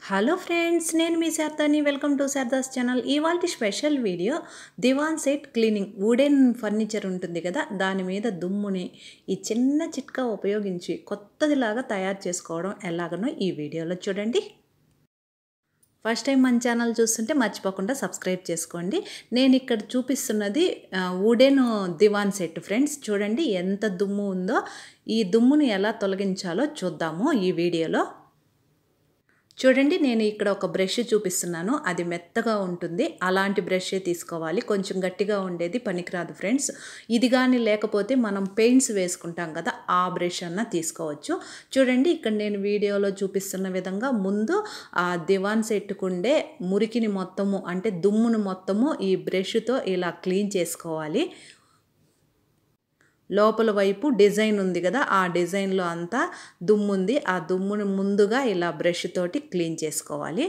hello friends నేను మీ శారదాని వెల్కమ్ టు శారదాస్ ఛానల్ ఇవాళ special video divan set cleaning wooden furniture ఉంటుంది కదా దాని మీద దుమ్ముని ఈ చిన్న చిట్కా ఉపయోగించి కొత్తదిలాగా తయారు చేసుకోవడం ఎలాగనో ఈ వీడియోలో చూడండి ఫస్ట్ టైం మన ఛానల్ చూస్తుంటే మర్చిపోకుండా సబ్స్క్రైబ్ చేసుకోండి నేను ఇక్కడ చూపిస్తున్నది వుడెన్ దివాన్ సెట్ ఫ్రెండ్స్ చూడండి ఎంత దుమ్ము ఉందో ఈ దుమ్ముని ఎలా తొలగించాలో చూద్దాము ఈ వీడియోలో చూడండి నేను ఇక్కడ ఒక బ్రష్ చూపిస్తున్నాను అది మెత్తగా ఉంటుంది అలాంటి బ్రషే తీసుకోవాలి కొంచెం గట్టిగా ఉండేది పనికిరాదు ఫ్రెండ్స్ ఇది కానీ లేకపోతే మనం పెయింట్స్ వేసుకుంటాం కదా ఆ బ్రష్ అన్న తీసుకోవచ్చు చూడండి ఇక్కడ నేను వీడియోలో చూపిస్తున్న విధంగా ముందు ఆ దివాన్ సెట్టుకుండే మురికిని మొత్తము అంటే దుమ్మును మొత్తము ఈ బ్రష్తో ఇలా క్లీన్ చేసుకోవాలి లోపల వైపు డిజైన్ ఉంది కదా ఆ డిజైన్లో అంతా దుమ్ము ఉంది ఆ దుమ్ముని ముందుగా ఇలా బ్రష్ తోటి క్లీన్ చేసుకోవాలి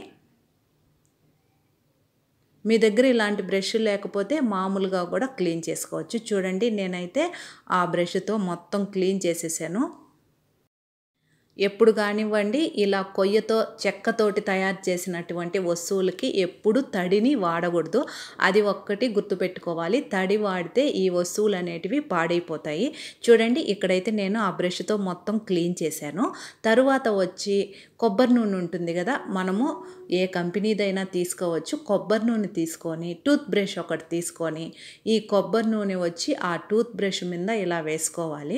మీ దగ్గర ఇలాంటి బ్రష్ లేకపోతే మామూలుగా కూడా క్లీన్ చేసుకోవచ్చు చూడండి నేనైతే ఆ బ్రష్తో మొత్తం క్లీన్ చేసేసాను ఎప్పుడు కానివ్వండి ఇలా కొయ్యతో చెక్కతోటి తయారు చేసినటువంటి వస్తువులకి ఎప్పుడు తడిని వాడకూడదు అది ఒక్కటి గుర్తుపెట్టుకోవాలి తడి వాడితే ఈ వస్తువులు అనేటివి పాడైపోతాయి చూడండి ఇక్కడైతే నేను ఆ బ్రష్తో మొత్తం క్లీన్ చేశాను తరువాత వచ్చి కొబ్బరి నూనె ఉంటుంది కదా మనము ఏ కంపెనీదైనా తీసుకోవచ్చు కొబ్బరి నూనె తీసుకొని టూత్ బ్రష్ ఒకటి తీసుకొని ఈ కొబ్బరి నూనె వచ్చి ఆ టూత్ బ్రష్ మీద ఇలా వేసుకోవాలి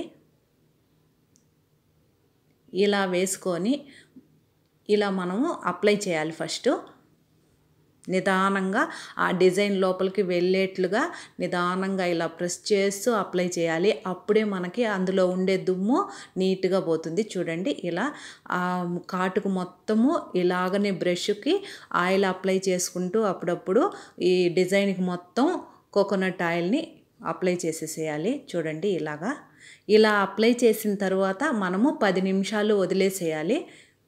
ఇలా వేసుకొని ఇలా మనము అప్లై చేయాలి ఫస్ట్ నిదానంగా ఆ డిజైన్ లోపలికి వెళ్ళేట్లుగా నిదానంగా ఇలా ప్రెస్ చేస్తూ అప్లై చేయాలి అప్పుడే మనకి అందులో ఉండే దుమ్ము నీట్గా పోతుంది చూడండి ఇలా ఆ కాటుకు మొత్తము ఇలాగనే బ్రష్కి ఆయిల్ అప్లై చేసుకుంటూ అప్పుడప్పుడు ఈ డిజైన్కి మొత్తం కోకోనట్ ఆయిల్ని అప్లై చేసేసేయాలి చూడండి ఇలాగా ఇలా అప్లై చేసిన తర్వాత మనము పది నిమిషాలు వదిలేసేయాలి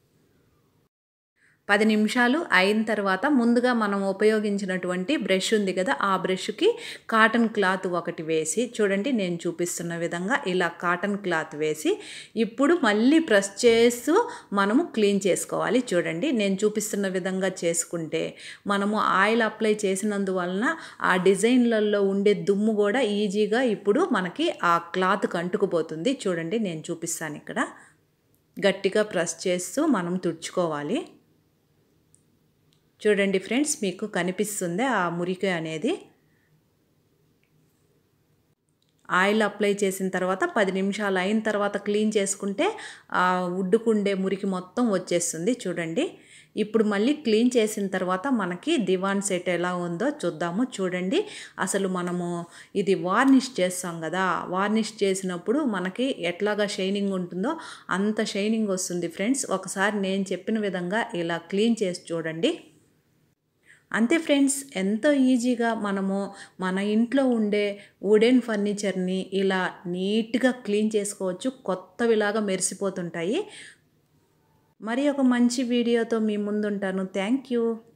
పది నిమిషాలు అయిన తర్వాత ముందుగా మనం ఉపయోగించినటువంటి బ్రష్ ఉంది కదా ఆ బ్రష్కి కాటన్ క్లాత్ ఒకటి వేసి చూడండి నేను చూపిస్తున్న విధంగా ఇలా కాటన్ క్లాత్ వేసి ఇప్పుడు మళ్ళీ ప్రెస్ చేస్తూ మనము క్లీన్ చేసుకోవాలి చూడండి నేను చూపిస్తున్న విధంగా చేసుకుంటే మనము ఆయిల్ అప్లై చేసినందువలన ఆ డిజైన్లలో ఉండే దుమ్ము కూడా ఈజీగా ఇప్పుడు మనకి ఆ క్లాత్కి అంటుకుపోతుంది చూడండి నేను చూపిస్తాను ఇక్కడ గట్టిగా ప్రెస్ చేస్తూ మనం తుడుచుకోవాలి చూడండి ఫ్రెండ్స్ మీకు కనిపిస్తుంది ఆ మురికి అనేది ఆయిల్ అప్లై చేసిన తర్వాత పది నిమిషాలు అయిన తర్వాత క్లీన్ చేసుకుంటే ఆ ఉడ్డుకుండే మురికి మొత్తం వచ్చేస్తుంది చూడండి ఇప్పుడు మళ్ళీ క్లీన్ చేసిన తర్వాత మనకి దివాన్ సెట్ ఎలా ఉందో చూద్దాము చూడండి అసలు మనము ఇది వార్నిష్ చేస్తాం కదా వార్నిష్ చేసినప్పుడు మనకి ఎట్లాగా షైనింగ్ ఉంటుందో అంత షైనింగ్ వస్తుంది ఫ్రెండ్స్ ఒకసారి నేను చెప్పిన విధంగా ఇలా క్లీన్ చేసి చూడండి అంతే ఫ్రెండ్స్ ఎంతో ఈజీగా మనము మన ఇంట్లో ఉండే వుడెన్ ఫర్నిచర్ని ఇలా నీట్గా క్లీన్ చేసుకోవచ్చు కొత్తవిలాగా మెరిసిపోతుంటాయి మరి ఒక మంచి వీడియోతో మీ ముందుంటాను థ్యాంక్ యూ